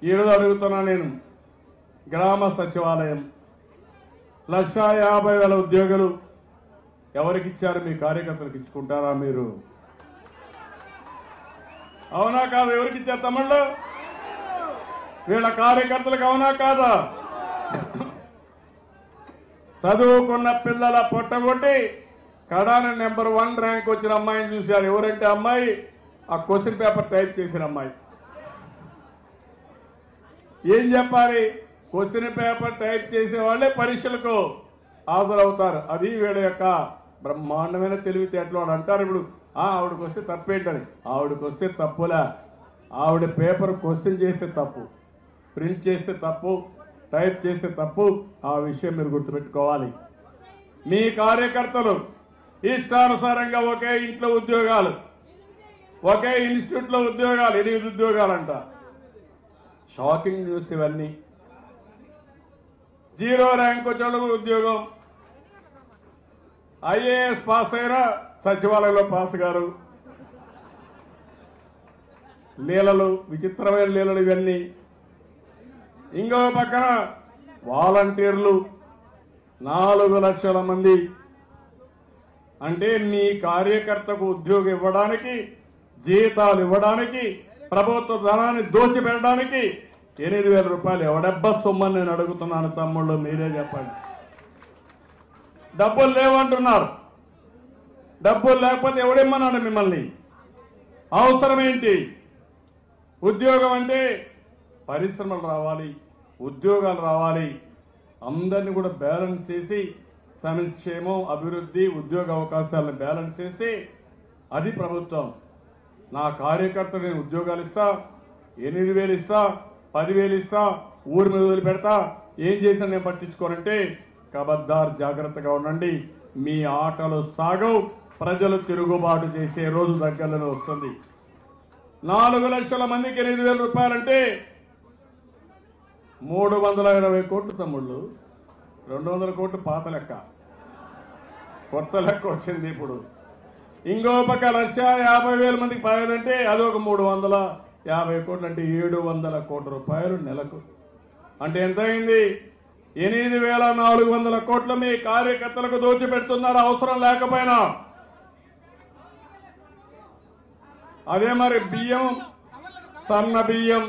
ఈరోజు అడుగుతున్నా నేను గ్రామ సచివాలయం లక్షా యాభై వేల ఉద్యోగులు ఎవరికి ఇచ్చారు మీ కార్యకర్తలకు ఇచ్చుకుంటారా మీరు అవునా కాదా ఎవరికి ఇచ్చారు తమ్ముళ్ళు వీళ్ళ కార్యకర్తలకు అవునా కాదా చదువుకున్న పిల్లల పొట్టగొట్టి కడాన నెంబర్ వన్ ర్యాంక్ వచ్చిన అమ్మాయిని చూశారు ఎవరంటే అమ్మాయి ఆ క్వశ్చన్ పేపర్ టైప్ చేసిన అమ్మాయి ఏం చెప్పాలి క్వశ్చన్ పేపర్ టైప్ చేసే వాళ్ళే పరీక్షలకు హాజరవుతారు అది వీళ్ళ యొక్క బ్రహ్మాండమైన తెలివితేటలు అని అంటారు ఇప్పుడు ఆ ఆవిడకి వస్తే తప్పేంటని ఆవిడకి వస్తే తప్పులా ఆవిడ పేపర్ క్వశ్చన్ చేస్తే తప్పు ప్రింట్ చేస్తే తప్పు టైప్ చేస్తే తప్పు ఆ విషయం మీరు గుర్తుపెట్టుకోవాలి మీ కార్యకర్తలు ఇష్టానుసారంగా ఒకే ఇంట్లో ఉద్యోగాలు ఒకే ఇన్స్టిట్యూట్లో ఉద్యోగాలు ఎనిమిది ఉద్యోగాలంట షాకింగ్ న్యూస్ ఇవన్నీ జీరో ర్యాంక్ వచ్చేందుకు ఉద్యోగం ఐఏఎస్ పాస్ అయినా సచివాలయంలో పాస్ గారు లీలలు విచిత్రమైన లీలలు ఇవన్నీ ఇంకో పక్కన వాలంటీర్లు నాలుగు లక్షల మంది అంటే మీ కార్యకర్తకు ఉద్యోగం ఇవ్వడానికి జీతాలు ఇవ్వడానికి ప్రభుత్వ ధనాన్ని దోచిపెట్టడానికి ఎనిమిది వేల రూపాయలు ఎవడెబ్బ సొమ్మని నేను అడుగుతున్నాను తమ్ముళ్ళు మీరే చెప్పండి డబ్బులు లేవంటున్నారు డబ్బులు లేకపోతే ఎవడిమ్మన్నాడు మిమ్మల్ని అవసరం ఏంటి ఉద్యోగం అంటే పరిశ్రమలు రావాలి ఉద్యోగాలు రావాలి అందరినీ కూడా బ్యాలెన్స్ చేసి సంక్షేమం అభివృద్ధి ఉద్యోగ అవకాశాలను బ్యాలెన్స్ చేసి అది ప్రభుత్వం నా కార్యకర్తలు నేను ఉద్యోగాలు ఇస్తా ఎనిమిది వేలు ఇస్తా పదివేలు ఇస్తా ఊరి మీద వదిలిపెడతా ఏం చేసినా నేను పట్టించుకోనంటే కబద్దార్ జాగ్రత్తగా ఉండండి మీ ఆటలు సాగవు ప్రజలు తిరుగుబాటు చేసే రోజు దగ్గరలో వస్తుంది నాలుగు లక్షల మందికి ఎనిమిది వేల రూపాయలంటే మూడు వందల ఇరవై కోట్లు తమ్ముళ్ళు రెండు వందల కోట్లు పాత లెక్క కొత్త లెక్క వచ్చింది ఇప్పుడు ఇంకో పక్క లక్ష యాభై వేల మందికి పడేదంటే అది ఒక మూడు వందల యాభై కోట్లు అంటే ఏడు వందల కోట్ల రూపాయలు నెలకు అంటే ఎంత అయింది ఎనిమిది వేల నాలుగు వందల కోట్లు మీ కార్యకర్తలకు దోచిపెడుతున్నారు అవసరం లేకపోయినా అదే మరి బియ్యం సన్న బియ్యం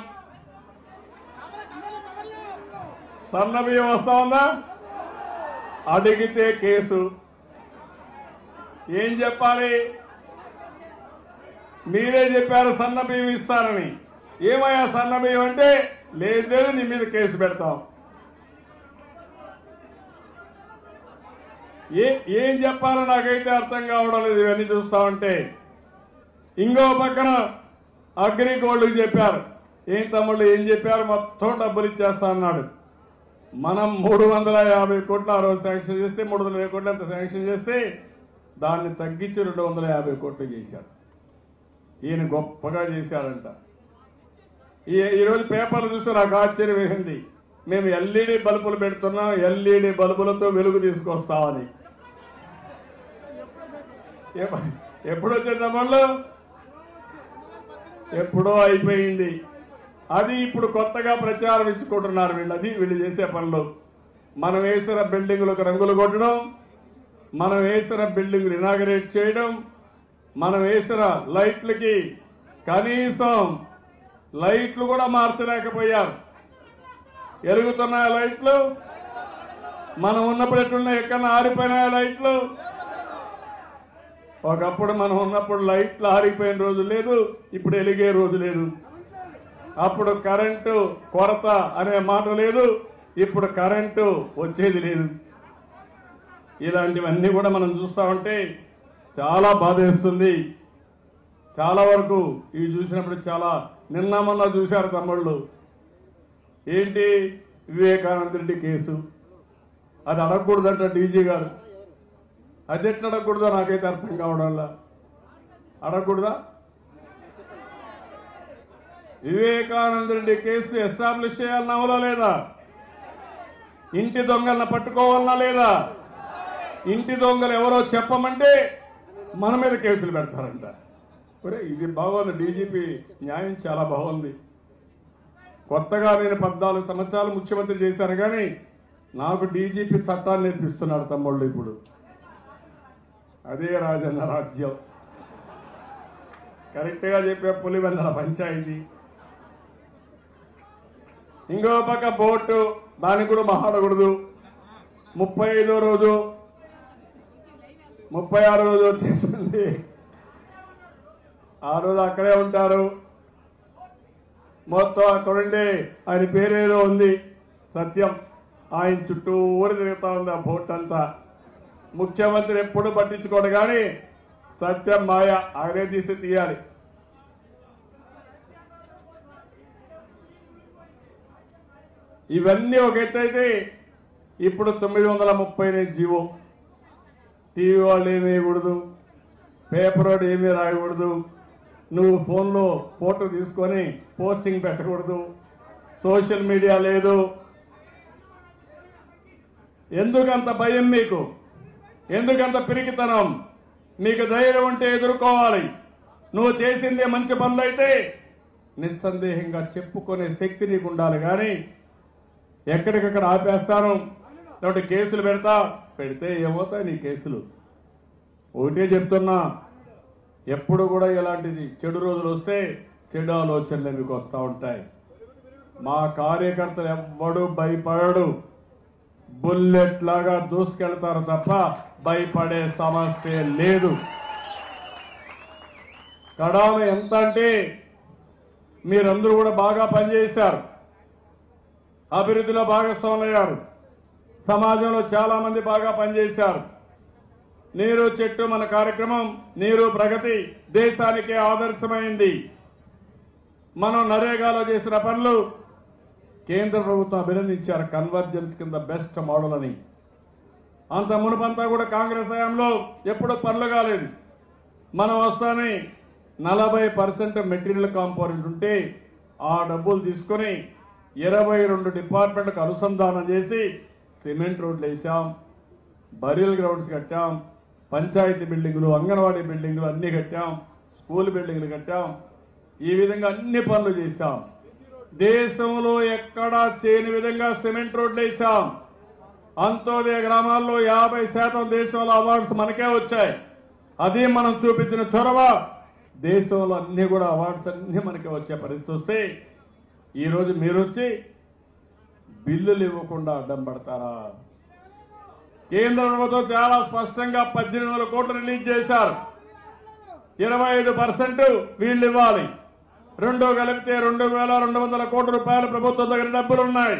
సన్న బియ్యం వస్తా ఉందా అడిగితే కేసు ఏం చెప్పాలి మీరే చెప్పారు సన్న బియ్యం ఇస్తారని ఏమయ్యా సన్న బియ్యం అంటే లేదు లేదు నీ మీద కేసు పెడతాం ఏ ఏం చెప్పాలో నాకైతే అర్థం కావడం లేదు ఇవన్నీ చూస్తా ఉంటే ఇంకో పక్కన అగ్రిగోల్డ్కి చెప్పారు ఏం తమ్ముళ్ళు ఏం చెప్పారు మొత్తం డబ్బులు ఇచ్చేస్తా అన్నాడు మనం మూడు వందల యాభై కోట్లు ఆ రోజు శాంక్షన్ చేస్తే మూడు వందల యాభై కోట్లు అంత శాంక్షన్ చేస్తే దాన్ని తగ్గించి రెండు వందల యాభై కోట్లు చేశాడు ఈయన గొప్పగా చేశాడంట ఈ ఈరోజు పేపర్లు చూస్తే నాకు ఆశ్చర్యం వేసింది మేము ఎల్ఈడి బల్బులు పెడుతున్నాం ఎల్ఈడి బల్బులతో వెలుగు తీసుకొస్తామని ఎప్ప- ఎప్పుడు వచ్చింది వాళ్ళు ఎప్పుడో అయిపోయింది అది ఇప్పుడు కొత్తగా ప్రచారం ఇచ్చుకుంటున్నారు వీళ్ళు అది వీళ్ళు చేసే పనులు మనం వేసిన బిల్డింగులకు రంగులు కొట్టడం మనం వేసిన బిల్డింగ్లు ఇనాగరేట్ చేయడం మనం వేసిన లైట్లకి కనీసం లైట్లు కూడా మార్చలేకపోయారు ఎలుగుతున్నాయి లైట్లు మనం ఉన్నప్పుడు ఎట్లున్నాయి ఎక్కడ ఆరిపోయినాయి లైట్లు ఒకప్పుడు మనం ఉన్నప్పుడు లైట్లు ఆరిపోయిన రోజు లేదు ఇప్పుడు ఎలిగే రోజు లేదు అప్పుడు కరెంటు కొరత అనే మాట లేదు ఇప్పుడు కరెంటు వచ్చేది లేదు ఇలాంటివన్నీ కూడా మనం చూస్తా ఉంటే చాలా బాధేస్తుంది చాలా వరకు ఇవి చూసినప్పుడు చాలా నిన్న మొన్న చూశారు తమ్ముళ్ళు ఏంటి వివేకానంద రెడ్డి కేసు అది అడగకూడదంట డీజీ గారు అది ఎట్లా అడగకూడదో నాకైతే అర్థం కావడంలా అడగకూడదా వివేకానంద రెడ్డి కేసు ఎస్టాబ్లిష్ చేయాలన్నా అవలా లేదా ఇంటి దొంగలను పట్టుకోవాలన్నా లేదా ఇంటి దొంగలు ఎవరో చెప్పమంటే మన మీద కేసులు పెడతారంట ఒరే ఇది బాగుంది డీజీపీ న్యాయం చాలా బాగుంది కొత్తగా నేను పద్నాలుగు సంవత్సరాలు ముఖ్యమంత్రి చేశాను కానీ నాకు డీజీపీ చట్టాన్ని నేర్పిస్తున్నాడు తమ్ముళ్ళు ఇప్పుడు అదే రాజన్న రాజ్యం కరెక్ట్గా చెప్పే పులివెందల పంచాయతీ ఇంకో పక్క బోటు దానికి కూడా మాట్లాడకూడదు ముప్పై ఐదో రోజు ముప్పై ఆరో రోజు వచ్చేసింది ఆ రోజు అక్కడే ఉంటారు మొత్తం అక్కడుండి ఆయన పేరేదో ఉంది సత్యం ఆయన చుట్టూ ఊరు తిరుగుతా ఉంది ఆ బోట్ అంతా ముఖ్యమంత్రి ఎప్పుడు పట్టించుకోడు కానీ సత్యం మాయ ఆయనే తీసి తీయాలి ఇవన్నీ ఒక ఎత్తు అయితే ఇప్పుడు తొమ్మిది వందల ముప్పై ఎనిమిది జీవో టీవీ వాళ్ళు ఏమీ వేయకూడదు పేపర్ వాడు ఏమీ రాయకూడదు నువ్వు ఫోన్లో ఫోటో తీసుకొని పోస్టింగ్ పెట్టకూడదు సోషల్ మీడియా లేదు ఎందుకంత భయం మీకు ఎందుకంత పిరికితనం మీకు ధైర్యం ఉంటే ఎదుర్కోవాలి నువ్వు చేసిందే మంచి పనులు అయితే నిస్సందేహంగా చెప్పుకునే శక్తి నీకు ఉండాలి కానీ ఎక్కడికక్కడ ఆపేస్తాను లేకపోతే కేసులు పెడతా పెడితే ఏమవుతాయి నీ కేసులు ఒకటే చెప్తున్నా ఎప్పుడు కూడా ఇలాంటిది చెడు రోజులు వస్తే చెడు ఆలోచనలు మీకు వస్తూ ఉంటాయి మా కార్యకర్తలు ఎవ్వడు భయపడడు బుల్లెట్ లాగా దూసుకెళ్తారు తప్ప భయపడే సమస్య లేదు కడాన ఎంత అంటే మీరందరూ కూడా బాగా పనిచేశారు అభివృద్ధిలో భాగస్వాములయ్యారు సమాజంలో చాలా మంది బాగా పనిచేశారు నీరు చెట్టు మన కార్యక్రమం నీరు ప్రగతి దేశానికే ఆదర్శమైంది మనం నరేగాలో చేసిన పనులు కేంద్ర ప్రభుత్వం అభినందించారు కన్వర్జెన్స్ కింద బెస్ట్ మోడల్ అని అంత మునుపంతా కూడా కాంగ్రెస్ హయాంలో ఎప్పుడూ పనులు కాలేదు మనం వస్తానే నలభై పర్సెంట్ మెటీరియల్ కాంపోనెంట్ ఉంటే ఆ డబ్బులు తీసుకొని ఇరవై రెండు డిపార్ట్మెంట్లకు అనుసంధానం చేసి సిమెంట్ రోడ్లు వేసాం బరియల్ గ్రౌండ్స్ కట్టాం పంచాయతీ బిల్డింగులు అంగన్వాడీ బిల్డింగులు అన్ని కట్టాం స్కూల్ బిల్డింగులు కట్టాం ఈ విధంగా అన్ని పనులు చేశాం దేశంలో ఎక్కడా చేయని విధంగా సిమెంట్ రోడ్లు వేసాం అంత్యోదయ గ్రామాల్లో యాభై శాతం దేశంలో అవార్డ్స్ మనకే వచ్చాయి అది మనం చూపించిన చొరవ దేశంలో అన్ని కూడా అవార్డ్స్ అన్ని మనకే వచ్చే పరిస్థితి వస్తే ఈరోజు మీరు వచ్చి బిల్లులు ఇవ్వకుండా అడ్డం పడతారా కేంద్ర ప్రభుత్వం చాలా స్పష్టంగా పద్దెనిమిది వందల కోట్లు రిలీజ్ చేశారు ఇరవై ఐదు పర్సెంట్ వీళ్ళు ఇవ్వాలి రెండు కలిపితే రెండు వేల రెండు వందల కోట్ల రూపాయలు ప్రభుత్వం దగ్గర డబ్బులు ఉన్నాయి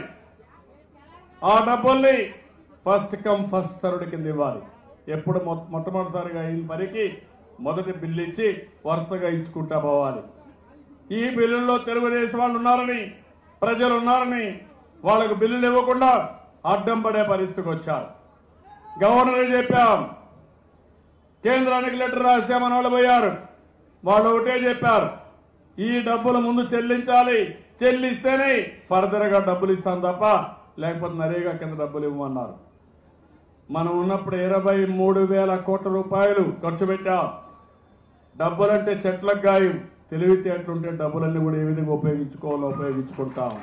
ఆ డబ్బుల్ని ఫస్ట్ కమ్ ఫస్ట్ సర్వ్డ్ కింద ఇవ్వాలి ఎప్పుడు మొ- మొట్టమొదటిసారిగా అయిన పనికి మొదటి బిల్లు ఇచ్చి వరుసగా ఇచ్చుకుంటా పోవాలి ఈ బిల్లుల్లో తెలుగుదేశం వాళ్ళు ఉన్నారని ప్రజలు ఉన్నారని వాళ్ళకు బిల్లులు ఇవ్వకుండా అడ్డం పడే పరిస్థితికి వచ్చారు గవర్నర్ చెప్పాం కేంద్రానికి లెటర్ రాశామని వాళ్ళు పోయారు వాళ్ళు ఒకటే చెప్పారు ఈ డబ్బులు ముందు చెల్లించాలి చెల్లిస్తేనే ఫర్దర్ గా డబ్బులు ఇస్తాం తప్ప లేకపోతే నరేగా కింద డబ్బులు ఇవ్వమన్నారు మనం ఉన్నప్పుడు ఇరవై మూడు వేల కోట్ల రూపాయలు ఖర్చు పెట్టాం డబ్బులంటే చెట్లకు గాయం తెలివితేటలుంటే డబ్బులన్నీ కూడా ఏ విధంగా ఉపయోగించుకోవాలో ఉపయోగించుకుంటాం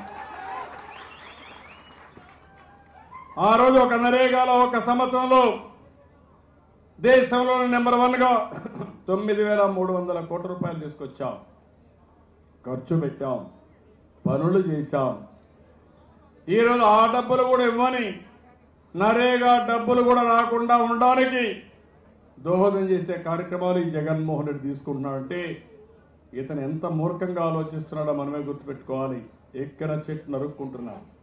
ఆ రోజు ఒక నరేగాలో ఒక సంవత్సరంలో దేశంలోని నెంబర్ వన్ గా తొమ్మిది వేల మూడు వందల కోట్ల రూపాయలు తీసుకొచ్చాం ఖర్చు పెట్టాం పనులు చేశాం ఈరోజు ఆ డబ్బులు కూడా ఇవ్వని నరేగా డబ్బులు కూడా రాకుండా ఉండడానికి దోహదం చేసే కార్యక్రమాలు ఈ జగన్మోహన్ రెడ్డి తీసుకుంటున్నాడంటే ఇతను ఎంత మూర్ఖంగా ఆలోచిస్తున్నాడో మనమే గుర్తుపెట్టుకోవాలి ఎక్కడ చెట్టు నరుక్కుంటున్నాం